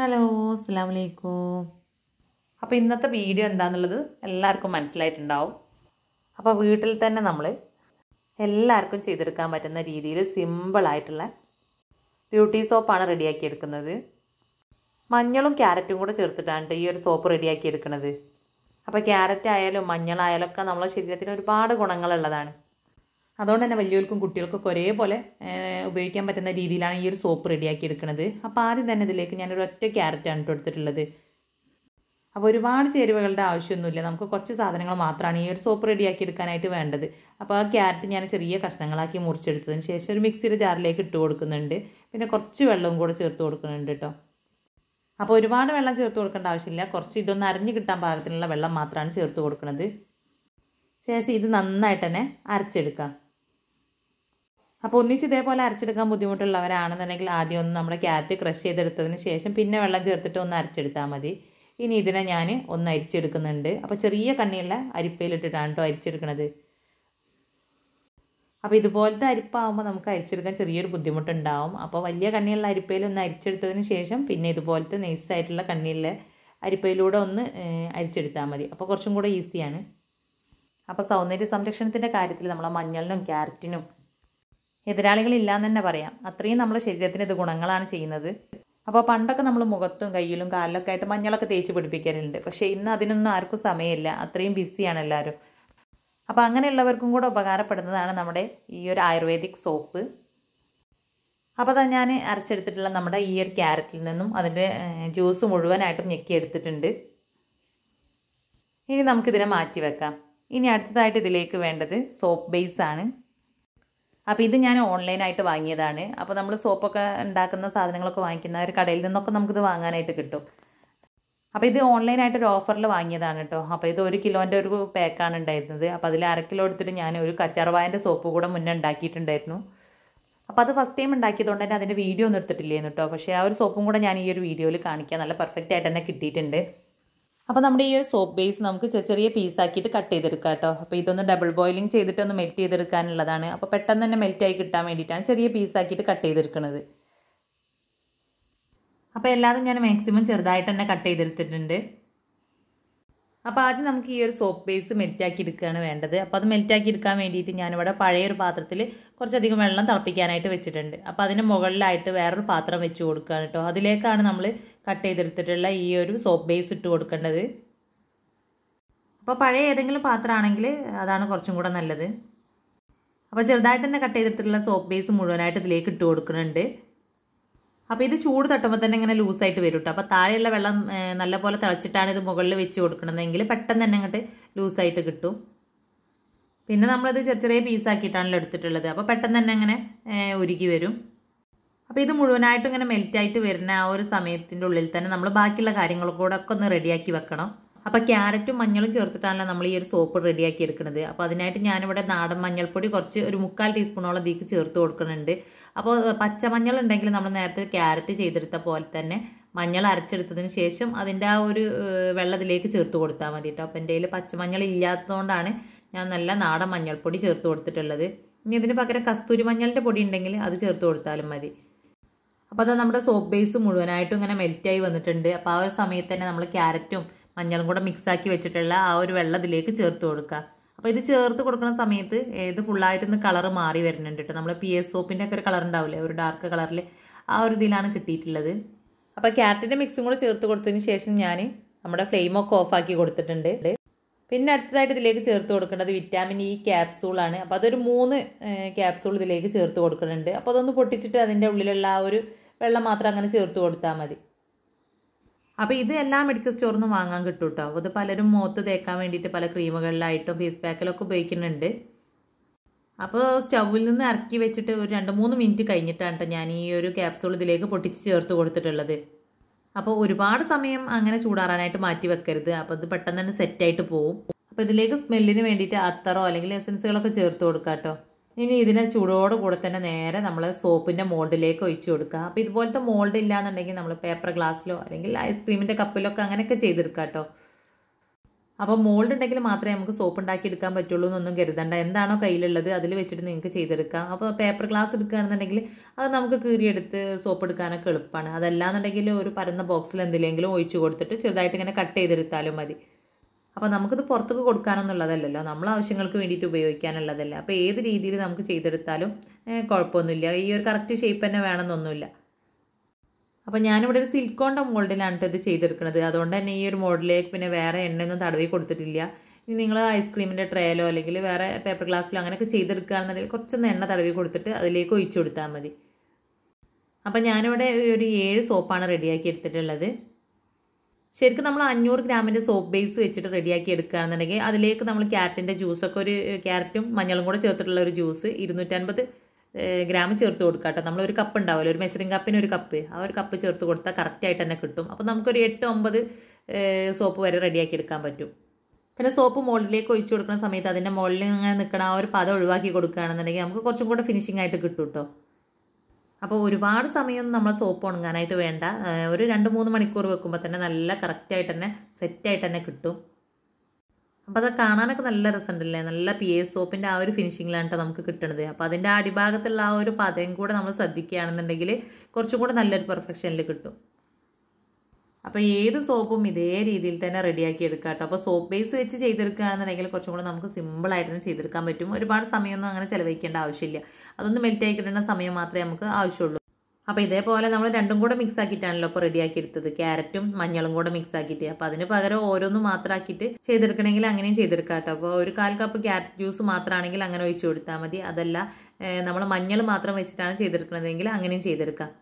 hello അസ്സാം വലൈക്കും അപ്പോൾ ഇന്നത്തെ വീഡിയോ എന്താണെന്നുള്ളത് എല്ലാവർക്കും മനസ്സിലായിട്ടുണ്ടാവും അപ്പോൾ വീട്ടിൽ തന്നെ നമ്മൾ എല്ലാവർക്കും ചെയ്തെടുക്കാൻ പറ്റുന്ന രീതിയിൽ സിമ്പിളായിട്ടുള്ള ബ്യൂട്ടി സോപ്പാണ് റെഡിയാക്കി എടുക്കുന്നത് മഞ്ഞളും ക്യാരറ്റും കൂടെ ചേർത്തിട്ടാണ് ഈ ഒരു സോപ്പ് റെഡിയാക്കി എടുക്കുന്നത് അപ്പോൾ ക്യാരറ്റ് ആയാലും മഞ്ഞളായാലും ഒക്കെ നമ്മളെ ശരീരത്തിന് ഒരുപാട് ഗുണങ്ങളുള്ളതാണ് അതുകൊണ്ട് തന്നെ വലിയവർക്കും കുട്ടികൾക്കൊക്കെ ഒരേപോലെ ഉപയോഗിക്കാൻ പറ്റുന്ന രീതിയിലാണ് ഈ ഒരു സോപ്പ് റെഡിയാക്കി എടുക്കുന്നത് അപ്പോൾ ആദ്യം തന്നെ ഇതിലേക്ക് ഞാനൊരു ഒറ്റ ക്യാരറ്റാണ് ഇട്ട് എടുത്തിട്ടുള്ളത് അപ്പോൾ ഒരുപാട് ചേരുവകളുടെ ആവശ്യമൊന്നുമില്ല നമുക്ക് കുറച്ച് സാധനങ്ങൾ മാത്രമാണ് ഈ ഒരു സോപ്പ് റെഡിയാക്കി എടുക്കാനായിട്ട് വേണ്ടത് അപ്പോൾ ആ ക്യാരറ്റ് ഞാൻ ചെറിയ കഷ്ണങ്ങളാക്കി മുറിച്ചെടുത്തതിന് ശേഷം ഒരു മിക്സിയുടെ ജാറിലേക്ക് ഇട്ട് കൊടുക്കുന്നുണ്ട് പിന്നെ കുറച്ച് വെള്ളവും കൂടെ ചേർത്ത് കൊടുക്കുന്നുണ്ട് കേട്ടോ അപ്പോൾ ഒരുപാട് വെള്ളം ചേർത്ത് കൊടുക്കേണ്ട ആവശ്യമില്ല കുറച്ച് ഇതൊന്ന് അരിഞ്ഞ് കിട്ടാൻ പാകത്തിനുള്ള വെള്ളം മാത്രമാണ് ചേർത്ത് കൊടുക്കുന്നത് ശേഷം ഇത് നന്നായിട്ട് തന്നെ അരച്ചെടുക്കാം അപ്പോൾ ഒന്നിച്ച് ഇതേപോലെ അരച്ചെടുക്കാൻ ബുദ്ധിമുട്ടുള്ളവരാണെന്നുണ്ടെങ്കിൽ ആദ്യം ഒന്ന് നമ്മുടെ ക്യാരറ്റ് ക്രഷ് ചെയ്തെടുത്തതിന് ശേഷം പിന്നെ വെള്ളം ചേർത്തിട്ട് ഒന്ന് അരച്ചെടുത്താൽ മതി ഇനി ഇതിനെ ഞാൻ ഒന്ന് അരിച്ചെടുക്കുന്നുണ്ട് അപ്പോൾ ചെറിയ കണ്ണിയുള്ള അരിപ്പയിലിട്ടിട്ടാണ് കേട്ടോ അരിച്ചെടുക്കുന്നത് അപ്പോൾ ഇതുപോലത്തെ അരിപ്പാകുമ്പോൾ നമുക്ക് അരിച്ചെടുക്കാൻ ചെറിയൊരു ബുദ്ധിമുട്ടുണ്ടാവും അപ്പോൾ വലിയ കണ്ണിയുള്ള അരിപ്പയിൽ ഒന്ന് അരിച്ചെടുത്തതിന് ശേഷം പിന്നെ ഇതുപോലത്തെ നൈസായിട്ടുള്ള കണ്ണിയുള്ള അരിപ്പയിലൂടെ ഒന്ന് അരിച്ചെടുത്താൽ മതി അപ്പോൾ കുറച്ചും കൂടെ ഈസിയാണ് അപ്പോൾ സൗന്ദര്യ സംരക്ഷണത്തിൻ്റെ കാര്യത്തിൽ നമ്മളെ മഞ്ഞളിനും ക്യാരറ്റിനും എതിരാളികളില്ലാന്ന് തന്നെ പറയാം അത്രയും നമ്മുടെ ശരീരത്തിന് ഇത് ഗുണങ്ങളാണ് ചെയ്യുന്നത് അപ്പോൾ പണ്ടൊക്കെ നമ്മൾ മുഖത്തും കയ്യിലും കാലിലൊക്കെ ആയിട്ട് മഞ്ഞളൊക്കെ തേച്ച് പിടിപ്പിക്കാറുണ്ട് പക്ഷേ ഇന്ന് അതിനൊന്നും ആർക്കും സമയമില്ല അത്രയും ബിസിയാണ് എല്ലാവരും അപ്പോൾ അങ്ങനെയുള്ളവർക്കും കൂടെ ഉപകാരപ്പെടുന്നതാണ് നമ്മുടെ ഈ ഒരു ആയുർവേദിക് സോപ്പ് അപ്പോൾ തന്നെ ഞാൻ അരച്ചെടുത്തിട്ടുള്ള നമ്മുടെ ഈ ഒരു ക്യാരറ്റിൽ നിന്നും അതിൻ്റെ ജ്യൂസ് മുഴുവനായിട്ടും ഞെക്കി എടുത്തിട്ടുണ്ട് ഇനി നമുക്കിതിനെ മാറ്റി വെക്കാം ഇനി അടുത്തതായിട്ട് ഇതിലേക്ക് വേണ്ടത് സോപ്പ് ബേസ് ആണ് അപ്പോൾ ഇത് ഞാൻ ഓൺലൈനായിട്ട് വാങ്ങിയതാണ് അപ്പോൾ നമ്മൾ സോപ്പൊക്കെ ഉണ്ടാക്കുന്ന സാധനങ്ങളൊക്കെ വാങ്ങിക്കുന്ന ഒരു കടയിൽ നിന്നൊക്കെ നമുക്കിത് വാങ്ങാനായിട്ട് കിട്ടും അപ്പോൾ ഇത് ഓൺലൈനായിട്ട് ഒരു ഓഫറിൽ വാങ്ങിയതാണ് കേട്ടോ അപ്പോൾ ഇത് ഒരു കിലോൻ്റെ ഒരു പാക്കാണ് ഉണ്ടായിരുന്നത് അപ്പോൾ അതിൽ അര കിലോ എടുത്തിട്ട് ഞാൻ ഒരു കറ്റാർവായൻ്റെ സോപ്പ് കൂടെ മുന്നേ ഉണ്ടാക്കിയിട്ടുണ്ടായിരുന്നു അപ്പോൾ അത് ഫസ്റ്റ് ടൈം ഉണ്ടാക്കിയതുകൊണ്ട് തന്നെ അതിൻ്റെ വീഡിയോ ഒന്നും എടുത്തിട്ടില്ലായിരുന്നു കേട്ടോ പക്ഷേ ആ ഒരു സോപ്പും കൂടെ ഞാൻ ഈ ഒരു വീഡിയോയിൽ കാണിക്കാം നല്ല പെർഫെക്റ്റ് ആയിട്ട് തന്നെ കിട്ടിയിട്ടുണ്ട് അപ്പോൾ നമ്മുടെ ഈ ഒരു സോപ്പ് ബേസ് നമുക്ക് ചെറിയ ചെറിയ പീസാക്കിയിട്ട് കട്ട് ചെയ്തെടുക്കാം കേട്ടോ അപ്പോൾ ഇതൊന്ന് ഡബിൾ ബോയിലിംഗ് ചെയ്തിട്ട് ഒന്ന് മെൽറ്റ് ചെയ്തെടുക്കാനുള്ളതാണ് അപ്പോൾ പെട്ടെന്ന് തന്നെ മെൽറ്റായി കിട്ടാൻ വേണ്ടിയിട്ടാണ് ചെറിയ പീസാക്കിയിട്ട് കട്ട് ചെയ്തെടുക്കുന്നത് അപ്പോൾ എല്ലാതും ഞാൻ മാക്സിമം ചെറുതായിട്ട് തന്നെ കട്ട് ചെയ്തെടുത്തിട്ടുണ്ട് അപ്പോൾ ആദ്യം നമുക്ക് ഈ ഒരു സോപ്പ് ബേസ് മെൽറ്റാക്കി എടുക്കുകയാണ് വേണ്ടത് അപ്പോൾ അത് മെൽറ്റാക്കി എടുക്കാൻ വേണ്ടിയിട്ട് ഞാനിവിടെ പഴയ ഒരു പാത്രത്തിൽ കുറച്ചധികം വെള്ളം തിളപ്പിക്കാനായിട്ട് വെച്ചിട്ടുണ്ട് അപ്പോൾ അതിന് മുകളിലായിട്ട് വേറൊരു പാത്രം വെച്ച് കൊടുക്കുകയാണ് കേട്ടോ അതിലേക്കാണ് നമ്മൾ കട്ട് ചെയ്തെടുത്തിട്ടുള്ള ഈ ഒരു സോപ്പ് ബേസ് ഇട്ട് കൊടുക്കേണ്ടത് അപ്പോൾ പഴയ ഏതെങ്കിലും പാത്രമാണെങ്കിൽ അതാണ് കുറച്ചും കൂടെ നല്ലത് അപ്പോൾ ചെറുതായിട്ട് തന്നെ കട്ട് ചെയ്തെടുത്തിട്ടുള്ള സോപ്പ് ബേസ് മുഴുവനായിട്ട് ഇതിലേക്ക് ഇട്ട് കൊടുക്കുന്നുണ്ട് അപ്പോൾ ഇത് ചൂട് തട്ടുമ്പോൾ തന്നെ ഇങ്ങനെ ലൂസായിട്ട് വരും കേട്ടോ അപ്പോൾ താഴെയുള്ള വെള്ളം നല്ലപോലെ തിളച്ചിട്ടാണ് ഇത് മുകളിൽ വെച്ച് കൊടുക്കണമെങ്കിൽ പെട്ടെന്ന് തന്നെ അങ്ങോട്ട് ലൂസായിട്ട് കിട്ടും പിന്നെ നമ്മളത് ചെറിയ ചെറിയ പീസാക്കിയിട്ടാണല്ലോ എടുത്തിട്ടുള്ളത് അപ്പോൾ പെട്ടെന്ന് തന്നെ അങ്ങനെ ഉരുകി വരും അപ്പോൾ ഇത് മുഴുവനായിട്ടും ഇങ്ങനെ മെൽറ്റായിട്ട് വരുന്ന ആ ഒരു സമയത്തിൻ്റെ ഉള്ളിൽ തന്നെ നമ്മൾ ബാക്കിയുള്ള കാര്യങ്ങൾ കൂടെ ഒക്കെ ഒന്ന് റെഡിയാക്കി വെക്കണം അപ്പോൾ ക്യാരറ്റും മഞ്ഞളും ചേർത്തിട്ടാണല്ലോ നമ്മൾ ഈ ഒരു സോപ്പ് റെഡിയാക്കി എടുക്കുന്നത് അപ്പോൾ അതിനായിട്ട് ഞാനിവിടെ നാടൻ മഞ്ഞൾപ്പൊടി കുറച്ച് ഒരു മുക്കാൽ ടീസ്പൂണോളം ഇതിക്ക് ചേർത്ത് കൊടുക്കുന്നുണ്ട് അപ്പോൾ പച്ചമഞ്ഞൾ ഉണ്ടെങ്കിൽ നമ്മൾ നേരത്തെ ക്യാരറ്റ് ചെയ്തെടുത്ത പോലെ തന്നെ മഞ്ഞൾ അരച്ചെടുത്തതിന് ശേഷം അതിൻ്റെ ആ ഒരു വെള്ളത്തിലേക്ക് ചേർത്ത് കൊടുത്താൽ മതി കേട്ടോ അപ്പോൾ എൻ്റെ കയ്യിൽ പച്ചമഞ്ഞൾ ഇല്ലാത്തതുകൊണ്ടാണ് ഞാൻ നല്ല നാടൻ മഞ്ഞൾപ്പൊടി ചേർത്ത് കൊടുത്തിട്ടുള്ളത് ഇനി ഇതിന് പകരം കസ്തൂരി മഞ്ഞളിൻ്റെ പൊടി ഉണ്ടെങ്കിൽ അത് ചേർത്ത് കൊടുത്താലും മതി അപ്പോൾ അത് നമ്മുടെ സോപ്പ് ബേസ് മുഴുവനായിട്ടും ഇങ്ങനെ മെൽറ്റായി വന്നിട്ടുണ്ട് അപ്പോൾ ആ ഒരു സമയത്ത് തന്നെ നമ്മൾ ക്യാരറ്റും മഞ്ഞളും കൂടെ മിക്സാക്കി വെച്ചിട്ടുള്ള ആ ഒരു വെള്ളം ഇതിലേക്ക് ചേർത്ത് കൊടുക്കുക അപ്പോൾ ഇത് ചേർത്ത് കൊടുക്കുന്ന സമയത്ത് ഇത് ഫുള്ളായിട്ടൊന്ന് കളർ മാറി വരുന്നുണ്ട് കേട്ടോ നമ്മൾ പി എസ് സോപ്പിൻ്റെ ഒക്കെ ഒരു കളർ ഉണ്ടാവില്ലേ ഒരു ഡാർക്ക് കളറിൽ ആ ഒരു ഇതിലാണ് കിട്ടിയിട്ടുള്ളത് അപ്പോൾ ക്യാരറ്റിൻ്റെ മിക്സും കൂടെ ചേർത്ത് കൊടുത്തതിന് ശേഷം ഞാൻ നമ്മുടെ ഫ്ലെയിമൊക്കെ ഓഫാക്കി കൊടുത്തിട്ടുണ്ട് പിന്നെ അടുത്തതായിട്ട് ഇതിലേക്ക് ചേർത്ത് കൊടുക്കേണ്ടത് വിറ്റാമിൻ ഇ ക്യാപ്സൂളാണ് അപ്പോൾ അതൊരു മൂന്ന് ക്യാപ്സൂൾ ഇതിലേക്ക് ചേർത്ത് കൊടുക്കുന്നുണ്ട് അപ്പോൾ അതൊന്ന് പൊട്ടിച്ചിട്ട് അതിൻ്റെ ഉള്ളിലുള്ള ആ ഒരു വെള്ളം മാത്രം അങ്ങനെ ചേർത്ത് കൊടുത്താൽ മതി അപ്പോൾ ഇത് എല്ലാ മെഡിക്കൽ സ്റ്റോറിൽ നിന്ന് വാങ്ങാൻ കിട്ടും കേട്ടോ അപ്പോൾ ഇത് പലരും മുഖത്ത് തേക്കാൻ വേണ്ടിയിട്ട് പല ക്രീമുകളിലായിട്ടും ഫേസ് പാക്കിലൊക്കെ ഉപയോഗിക്കുന്നുണ്ട് അപ്പോൾ സ്റ്റൗവിൽ നിന്ന് ഇറക്കി വെച്ചിട്ട് ഒരു രണ്ട് മൂന്ന് മിനിറ്റ് കഴിഞ്ഞിട്ടാണ് കേട്ടോ ഞാൻ ഈ ഒരു ക്യാപ്സൂൾ ഇതിലേക്ക് പൊട്ടിച്ച് ചേർത്ത് കൊടുത്തിട്ടുള്ളത് അപ്പോൾ ഒരുപാട് സമയം അങ്ങനെ ചൂടാറാനായിട്ട് മാറ്റി വെക്കരുത് അപ്പോൾ ഇത് പെട്ടെന്ന് തന്നെ സെറ്റായിട്ട് പോവും അപ്പോൾ ഇതിലേക്ക് സ്മെല്ലിന് വേണ്ടിയിട്ട് അത്തറോ അല്ലെങ്കിൽ എസൻസുകളൊക്കെ ചേർത്ത് കൊടുക്കാം കേട്ടോ ഇനി ഇതിനെ ചൂടോട് കൂടെ തന്നെ നേരെ നമ്മൾ സോപ്പിൻ്റെ മോൾഡിലേക്ക് ഒഴിച്ചു കൊടുക്കുക അപ്പോൾ ഇതുപോലത്തെ മോൾഡ് ഇല്ലാന്നുണ്ടെങ്കിൽ നമ്മൾ പേപ്പർ ഗ്ലാസ്സിലോ അല്ലെങ്കിൽ ഐസ്ക്രീമിൻ്റെ കപ്പിലൊക്കെ അങ്ങനെയൊക്കെ ചെയ്തെടുക്കാം കേട്ടോ അപ്പോൾ മോൾഡ് ഉണ്ടെങ്കിൽ മാത്രമേ നമുക്ക് സോപ്പ് ഉണ്ടാക്കി എടുക്കാൻ പറ്റുള്ളൂ എന്നൊന്നും കരുതണ്ട എന്താണോ കയ്യിലുള്ളത് അതിൽ വെച്ചിട്ട് നിങ്ങൾക്ക് ചെയ്തെടുക്കാം അപ്പോൾ പേപ്പർ ഗ്ലാസ് എടുക്കുകയാണെന്നുണ്ടെങ്കിൽ അത് നമുക്ക് കീറിയെടുത്ത് സോപ്പ് എടുക്കാനൊക്കെ എളുപ്പമാണ് അതല്ലാന്നുണ്ടെങ്കിൽ ഒരു പരന്ന ബോക്സിൽ എന്തിലെങ്കിലും ഒഴിച്ചു കൊടുത്തിട്ട് ചെറുതായിട്ട് ഇങ്ങനെ കട്ട് ചെയ്തെടുത്താലും മതി അപ്പോൾ നമുക്കിത് പുറത്തേക്ക് കൊടുക്കാനൊന്നുള്ളതല്ലല്ലോ നമ്മൾ ആവശ്യങ്ങൾക്ക് വേണ്ടിയിട്ട് ഉപയോഗിക്കാനുള്ളതല്ല അപ്പോൾ ഏത് രീതിയിൽ നമുക്ക് ചെയ്തെടുത്താലും കുഴപ്പമൊന്നുമില്ല ഈ ഒരു കറക്റ്റ് ഷേപ്പ് തന്നെ വേണമെന്നൊന്നുമില്ല അപ്പോൾ ഞാനിവിടെ ഒരു സിൽക്കോണിൻ്റെ മോൾഡിലാണ് കേട്ടോ ഇത് ചെയ്തെടുക്കുന്നത് അതുകൊണ്ട് തന്നെ ഈ ഒരു മോഡലിലേക്ക് പിന്നെ വേറെ എണ്ണയൊന്നും തടവി കൊടുത്തിട്ടില്ല ഇനി നിങ്ങൾ ഐസ്ക്രീമിൻ്റെ ട്രേലോ അല്ലെങ്കിൽ വേറെ പേപ്പർ ഗ്ലാസ്സിലോ അങ്ങനെയൊക്കെ ചെയ്തെടുക്കുകയാണെന്നുണ്ടെങ്കിൽ കുറച്ചൊന്ന് എണ്ണ തടവി കൊടുത്തിട്ട് അതിലേക്ക് ഒഴിച്ചു കൊടുത്താൽ മതി അപ്പം ഞാനിവിടെ ഒരു ഏഴ് സോപ്പാണ് റെഡിയാക്കി എടുത്തിട്ടുള്ളത് ശരിക്കും നമ്മൾ അഞ്ഞൂറ് ഗ്രാമിൻ്റെ സോപ്പ് ബേസ് വെച്ചിട്ട് റെഡിയാക്കി എടുക്കുകയാണെന്നുണ്ടെങ്കിൽ അതിലേക്ക് നമ്മൾ ക്യാരറ്റിൻ്റെ ജ്യൂസൊക്കെ ഒരു ക്യാരറ്റും മഞ്ഞളും കൂടെ ചേർത്തിട്ടുള്ള ഒരു ജ്യൂസ് ഇരുന്നൂറ്റൻപത് ഗ്രാം ചേർത്ത് കൊടുക്കുക കേട്ടോ നമ്മൾ ഒരു കപ്പ് ഉണ്ടാവുമല്ലോ ഒരു മെഷറിംഗ് കപ്പിന് ഒരു കപ്പ് ആ ഒരു കപ്പ് ചേർത്ത് കൊടുത്താൽ കറക്റ്റായിട്ട് തന്നെ കിട്ടും അപ്പോൾ നമുക്കൊരു എട്ട് ഒമ്പത് സോപ്പ് വരെ റെഡിയാക്കി എടുക്കാൻ പറ്റും പിന്നെ സോപ്പ് മുകളിലേക്ക് ഒഴിച്ചു കൊടുക്കുന്ന സമയത്ത് അതിൻ്റെ മുകളിൽ ഇങ്ങനെ നിൽക്കണ ആ ഒരു പദം ഒഴിവാക്കി കൊടുക്കുകയാണെന്നുണ്ടെങ്കിൽ നമുക്ക് കുറച്ചും കൂടെ ഫിനിഷിംഗ് ആയിട്ട് കിട്ടും കേട്ടോ അപ്പോൾ ഒരുപാട് സമയമൊന്നും നമ്മൾ സോപ്പ് ഉണങ്ങാനായിട്ട് വേണ്ട ഒരു രണ്ട് മൂന്ന് മണിക്കൂർ വെക്കുമ്പോൾ തന്നെ നല്ല കറക്റ്റായിട്ട് തന്നെ സെറ്റായിട്ട് തന്നെ കിട്ടും അപ്പോൾ അത് കാണാനൊക്കെ നല്ല രസമുണ്ടല്ലേ നല്ല പി എസ് സോപ്പിൻ്റെ ആ ഒരു ഫിനിഷിങ്ങിലാണ് കേട്ടോ നമുക്ക് കിട്ടുന്നത് അപ്പോൾ അതിൻ്റെ അടിഭാഗത്തുള്ള ആ ഒരു പതയും കൂടെ നമ്മൾ ശ്രദ്ധിക്കുകയാണെന്നുണ്ടെങ്കിൽ കുറച്ചും കൂടെ നല്ലൊരു പെർഫെക്ഷനിൽ കിട്ടും അപ്പോൾ ഏത് സോപ്പും ഇതേ രീതിയിൽ തന്നെ റെഡിയാക്കി എടുക്കാം കേട്ടോ അപ്പോൾ സോപ്പ് ബേസ് വെച്ച് ചെയ്തെടുക്കുകയാണെന്നുണ്ടെങ്കിൽ കുറച്ചും കൂടെ നമുക്ക് സിമ്പിളായിട്ട് തന്നെ ചെയ്തെടുക്കാൻ പറ്റും ഒരുപാട് സമയമൊന്നും അങ്ങനെ ചിലവഴിക്കേണ്ട ആവശ്യമില്ല അതൊന്ന് മെൽറ്റ് ആയി കിട്ടുന്ന സമയം മാത്രമേ നമുക്ക് ആവശ്യമുള്ളൂ അപ്പോൾ ഇതേപോലെ നമ്മൾ രണ്ടും കൂടെ മിക്സ് ആക്കിയിട്ടാണല്ലോ ഇപ്പോൾ റെഡിയാക്കി എടുത്തത് ക്യാരറ്റും മഞ്ഞളും കൂടെ മിക്സ് ആക്കിയിട്ട് അപ്പോൾ അതിന് പകരം ഓരോന്നും മാത്രമാക്കിയിട്ട് ചെയ്തെടുക്കണമെങ്കിൽ അങ്ങനെയും ചെയ്തെടുക്കാം കേട്ടോ അപ്പോൾ ഒരു കാൽ കപ്പ് ക്യാരറ്റ് ജ്യൂസ് മാത്രമാണെങ്കിൽ അങ്ങനെ ഒഴിച്ചു കൊടുത്താൽ മതി അതല്ല നമ്മൾ മഞ്ഞൾ മാത്രം വെച്ചിട്ടാണ് ചെയ്തെടുക്കുന്നതെങ്കിൽ അങ്ങനെയും ചെയ്തെടുക്കാം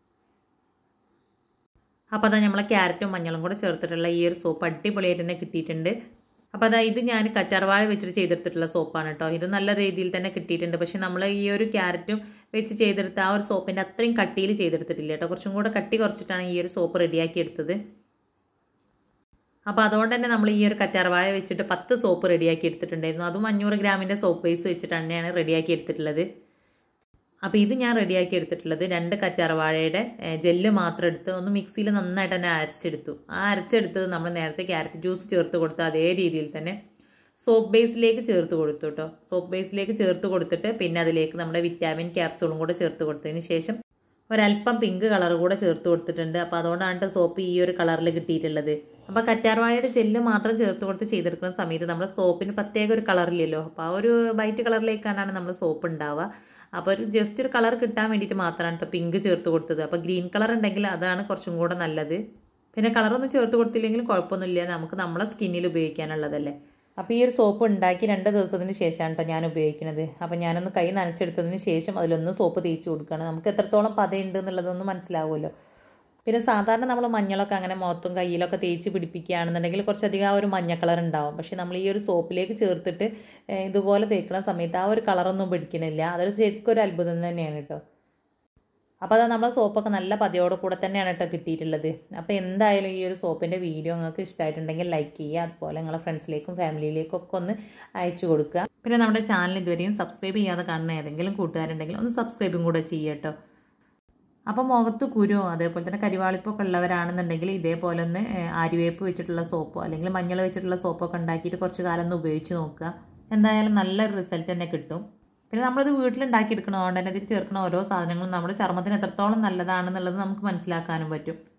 അപ്പോൾ അതാ നമ്മളെ ക്യാരറ്റും മഞ്ഞളും കൂടെ ചേർത്തിട്ടുള്ള ഈ ഒരു സോപ്പ് അടിപൊളിയായിട്ട് തന്നെ കിട്ടിയിട്ടുണ്ട് അപ്പോൾ അതാ ഇത് ഞാൻ കറ്റാർവാഴ വെച്ചിട്ട് ചെയ്തെടുത്തിട്ടുള്ള സോപ്പാണ് കേട്ടോ ഇത് നല്ല രീതിയിൽ തന്നെ കിട്ടിയിട്ടുണ്ട് പക്ഷെ നമ്മൾ ഈ ഒരു ക്യാരറ്റും വെച്ച് ചെയ്തെടുത്ത ആ ഒരു സോപ്പിൻ്റെ അത്രയും കട്ടിയിൽ ചെയ്തെടുത്തിട്ടില്ല കേട്ടോ കുറച്ചും കൂടെ കട്ടി കുറച്ചിട്ടാണ് ഈ ഒരു സോപ്പ് റെഡിയാക്കി എടുത്തത് അപ്പോൾ അതുകൊണ്ട് തന്നെ നമ്മൾ ഈ ഒരു കറ്റാർവാഴ വെച്ചിട്ട് പത്ത് സോപ്പ് റെഡിയാക്കി എടുത്തിട്ടുണ്ടായിരുന്നു അതും അഞ്ഞൂറ് ഗ്രാമിൻ്റെ സോപ്പ് ബേസ് വെച്ചിട്ട് തന്നെയാണ് റെഡിയാക്കി എടുത്തിട്ടുള്ളത് അപ്പോൾ ഇത് ഞാൻ റെഡിയാക്കി എടുത്തിട്ടുള്ളത് രണ്ട് കറ്റാർവാഴയുടെ ജെല്ല് മാത്രം എടുത്ത് ഒന്ന് മിക്സിയിൽ നന്നായിട്ട് തന്നെ അരച്ചെടുത്തു ആ അരച്ചെടുത്തത് നമ്മൾ നേരത്തെ ക്യാരറ്റ് ജ്യൂസ് ചേർത്ത് കൊടുത്ത അതേ രീതിയിൽ തന്നെ സോപ്പ് ബേസിലേക്ക് ചേർത്ത് കൊടുത്തു കേട്ടോ സോപ്പ് ബേസിലേക്ക് ചേർത്ത് കൊടുത്തിട്ട് പിന്നെ അതിലേക്ക് നമ്മുടെ വിറ്റാമിൻ ക്യാപ്സൂളും കൂടെ ചേർത്ത് കൊടുത്തതിന് ശേഷം ഒരല്പം പിങ്ക് കളർ കൂടെ ചേർത്ത് കൊടുത്തിട്ടുണ്ട് അപ്പോൾ അതുകൊണ്ടാണ് സോപ്പ് ഈ ഒരു കളറിൽ കിട്ടിയിട്ടുള്ളത് അപ്പോൾ കറ്റാർവാഴയുടെ ജെല്ല് മാത്രം ചേർത്ത് കൊടുത്ത് ചെയ്തെടുക്കുന്ന സമയത്ത് നമ്മുടെ സോപ്പിന് പ്രത്യേക ഒരു കളറില്ലല്ലോ അപ്പോൾ ആ ഒരു വൈറ്റ് കളറിലേക്കാണ് നമ്മൾ സോപ്പ് ഉണ്ടാവുക അപ്പോൾ ഒരു ജസ്റ്റ് ഒരു കളർ കിട്ടാൻ വേണ്ടിയിട്ട് മാത്രമാണ് കേട്ടോ പിങ്ക് ചേർത്ത് കൊടുത്തത് അപ്പോൾ ഗ്രീൻ കളർ ഉണ്ടെങ്കിൽ അതാണ് കുറച്ചും കൂടെ നല്ലത് പിന്നെ കളറൊന്നും ചേർത്ത് കൊടുത്തില്ലെങ്കിലും കുഴപ്പമൊന്നുമില്ല നമുക്ക് നമ്മളെ സ്കിന്നിൽ ഉപയോഗിക്കാനുള്ളതല്ലേ അപ്പോൾ ഈ ഒരു സോപ്പ് ഉണ്ടാക്കി രണ്ട് ദിവസത്തിന് ശേഷമാണ് കേട്ടോ ഞാൻ ഉപയോഗിക്കുന്നത് അപ്പോൾ ഞാനൊന്ന് കൈ നനച്ചെടുത്തതിന് ശേഷം അതിലൊന്ന് സോപ്പ് തേച്ച് കൊടുക്കുകയാണ് നമുക്ക് എത്രത്തോളം പതയുണ്ട് എന്നുള്ളതൊന്ന് മനസ്സിലാവുമല്ലോ പിന്നെ സാധാരണ നമ്മൾ മഞ്ഞളൊക്കെ അങ്ങനെ മുഖത്തും കയ്യിലൊക്കെ തേച്ച് പിടിപ്പിക്കുകയാണെന്നുണ്ടെങ്കിൽ കുറച്ചധികം ആ ഒരു മഞ്ഞ കളർ ഉണ്ടാവും പക്ഷേ നമ്മൾ ഈ ഒരു സോപ്പിലേക്ക് ചേർത്തിട്ട് ഇതുപോലെ തേക്കുന്ന സമയത്ത് ആ ഒരു കളറൊന്നും പിടിക്കണില്ല അതൊരു ശരിക്കും ഒരു അത്ഭുതം തന്നെയാണ് കേട്ടോ അപ്പോൾ അത് നമ്മളെ സോപ്പൊക്കെ നല്ല പതിയോടെ കൂടെ തന്നെയാണ് കേട്ടോ കിട്ടിയിട്ടുള്ളത് അപ്പോൾ എന്തായാലും ഈ ഒരു സോപ്പിൻ്റെ വീഡിയോ നിങ്ങൾക്ക് ഇഷ്ടമായിട്ടുണ്ടെങ്കിൽ ലൈക്ക് ചെയ്യുക അതുപോലെ നിങ്ങളെ ഫ്രണ്ട്സിലേക്കും ഫാമിലിയിലേക്കും ഒക്കെ ഒന്ന് അയച്ചു കൊടുക്കുക പിന്നെ നമ്മുടെ ചാനൽ ഇതുവരെയും സബ്സ്ക്രൈബ് ചെയ്യാതെ കാണുന്ന ഏതെങ്കിലും കൂട്ടുകാരുണ്ടെങ്കിൽ ഒന്ന് സബ്സ്ക്രൈബും കൂടെ ചെയ്യുക കേട്ടോ അപ്പോൾ മുഖത്ത് കുരുവോ അതേപോലെ തന്നെ കരിവാളിപ്പൊക്കെ ഉള്ളവരാണെന്നുണ്ടെങ്കിൽ ഇതേപോലെ ഒന്ന് ആര്യവേപ്പ് വെച്ചിട്ടുള്ള സോപ്പോ അല്ലെങ്കിൽ മഞ്ഞൾ വെച്ചിട്ടുള്ള സോപ്പൊക്കെ ഉണ്ടാക്കിയിട്ട് കുറച്ച് കാലം ഒന്ന് ഉപയോഗിച്ച് നോക്കുക എന്തായാലും നല്ലൊരു റിസൾട്ട് തന്നെ കിട്ടും പിന്നെ നമ്മളിത് വീട്ടിലുണ്ടാക്കിയെടുക്കണതുകൊണ്ട് തന്നെ ഇതിൽ ചേർക്കുന്ന ഓരോ സാധനങ്ങളും നമ്മുടെ ചർമ്മത്തിന് എത്രത്തോളം നല്ലതാണെന്നുള്ളത് നമുക്ക് മനസ്സിലാക്കാനും പറ്റും